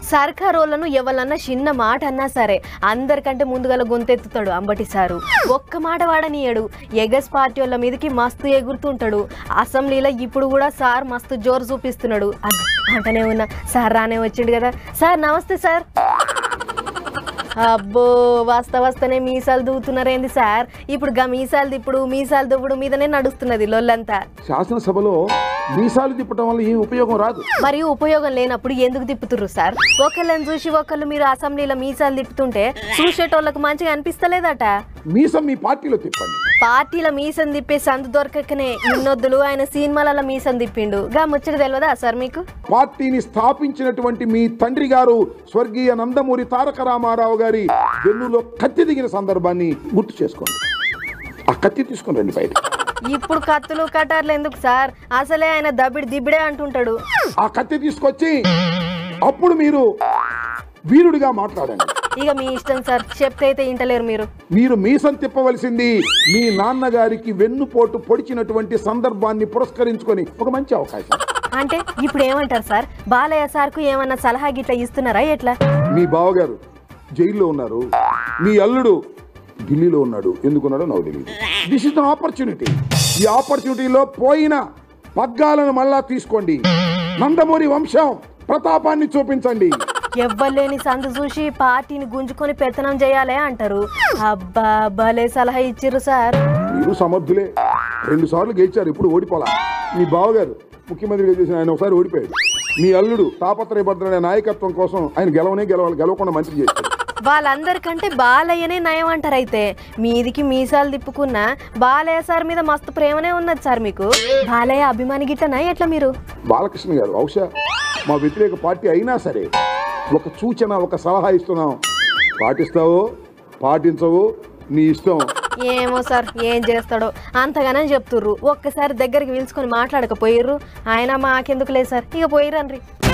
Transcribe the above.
సర్కారోళ్ళను ఎవరన్నా చిన్న మాట అన్నా సరే అందరికంటే ముందుగల గొంతెత్తుతాడు అంబటి సారు ఒక్క మాట వాడనీయడు ఎగస్ పార్టీ వాళ్ళ మీదకి మస్తు ఎగురుతుంటాడు అసెంబ్లీలో ఇప్పుడు కూడా సార్ మస్తు జోరు చూపిస్తున్నాడు అగ్ అంటనే ఉన్నా సార్ రానే వచ్చిండు కదా సార్ నమస్తే సార్ అబ్బో వస్తా వస్తనే మీసాలు దూతున్నారేంది సార్ ఇప్పుడు గా మీసాలు దిప్పుడు మీసాలు దువ్వుడు మీదనే నడుస్తున్నది లొల్లంతా శాసనసభలో మీసాలు తిప్పటం వల్ల ఏం ఉపయోగం రాదు మరి ఉపయోగం లేనప్పుడు ఎందుకు తిప్పుతుర్రు సార్ ఒకళ్ళని చూసి ఒకళ్ళు మీరు అసెంబ్లీలో మీసాలు తిప్పుతుంటే చూసేటోళ్ళకి మంచిగా అనిపిస్తలేదట మీసం మీ పార్టీలో తిప్పండి పార్టీల మీసం తిప్పే సందు దొరకకనే ఇన్నొద్దులు ఆయన సినిమాలలో మీసం తిప్పిండు గా ముచ్చట తెలియదా సార్ మీకు పార్టీని స్థాపించినటువంటి మీ తండ్రి గారు స్వర్గీయ నందమూరి తారక రామారావు గారి వెన్నులో కత్తి దిగిన సందర్భాన్ని గుర్తు చేసుకోండి ఆ కత్తి తీసుకుని రండి బయట ఇప్పుడు కత్తులు కటార్లు ఎందుకు సార్ అసలే ఆయన దబ్బిడి దిబ్బిడే అంటుంటాడు ఆ కత్తి తీసుకొచ్చి అప్పుడు మీరు వీరుడిగా మాట్లాడండి ఇక మీ ఇష్టం సార్ చెప్తే అయితే ఇంటలేరు మీరు మీరు మీసం తిప్పవలసింది మీ నాన్నగారికి వెన్నుపోటు పొడిచినటువంటి సందర్భాన్ని పురస్కరించుకొని ఒక మంచి అవకాశం అంటే ఇప్పుడు ఏమంటారు సార్ బాలయ్య సార్కు ఏమన్నా సలహా గిట్లా ఇస్తున్నారా ఎట్లా మీ బావగారు జైల్లో ఉన్నారు మీ అల్లుడు ఢిల్లీలో ఉన్నాడు ఎందుకున్నాడో నాకు తెలియదు దిస్ ఇస్ ద ఆపర్చునిటీ ఈ ఆపర్చునిటీలో పోయిన పగ్గాలను మళ్ళా తీసుకోండి నందమూరి వంశం ప్రతాపాన్ని చూపించండి ఎవ్వలేని సందు చూసి పార్టీని గుంజుకొని పెత్తనం చేయాలే అంటారు అబ్బా భలే సలహా ఇచ్చిర్రు సార్ మీరు సమర్థులే రెండు సార్లు గెలిచారు ఇప్పుడు ఓడిపోలా మీ బావగారు ముఖ్యమంత్రిగా చేసిన ఆయన ఒకసారి ఓడిపోయాడు మీ అల్లుడు తాపత్రయపడుతున్న నాయకత్వం కోసం ఆయన గెలవనే గెలవాలి గెలవకుండా మంత్రి చేశాడు వాళ్ళందరికంటే బాలయ్యనే నయం అంటారు అయితే మీదికి మీసాలు తిప్పుకున్న బాలయ్య సార్ మీద మస్తు ప్రేమనే ఉన్నది సార్ మీకు బాలయ్య అభిమాని గిట్టనా ఎట్లా మీరు బాలకృష్ణ గారు బహుశా మా వ్యతిరేక పార్టీ అయినా సరే ఒక సూచన ఒక సలహా ఇస్తున్నాం పాటిస్తావో పాటించవో నీ ఇష్టం ఏమో సార్ ఏం చేస్తాడో అంతగానే చెప్తుర్రు ఒక్కసారి దగ్గరికి పిలుచుకొని మాట్లాడకపోయిర్రు ఆయన మాకెందుకు లేదు సార్ ఇక పోయిర్రన్రి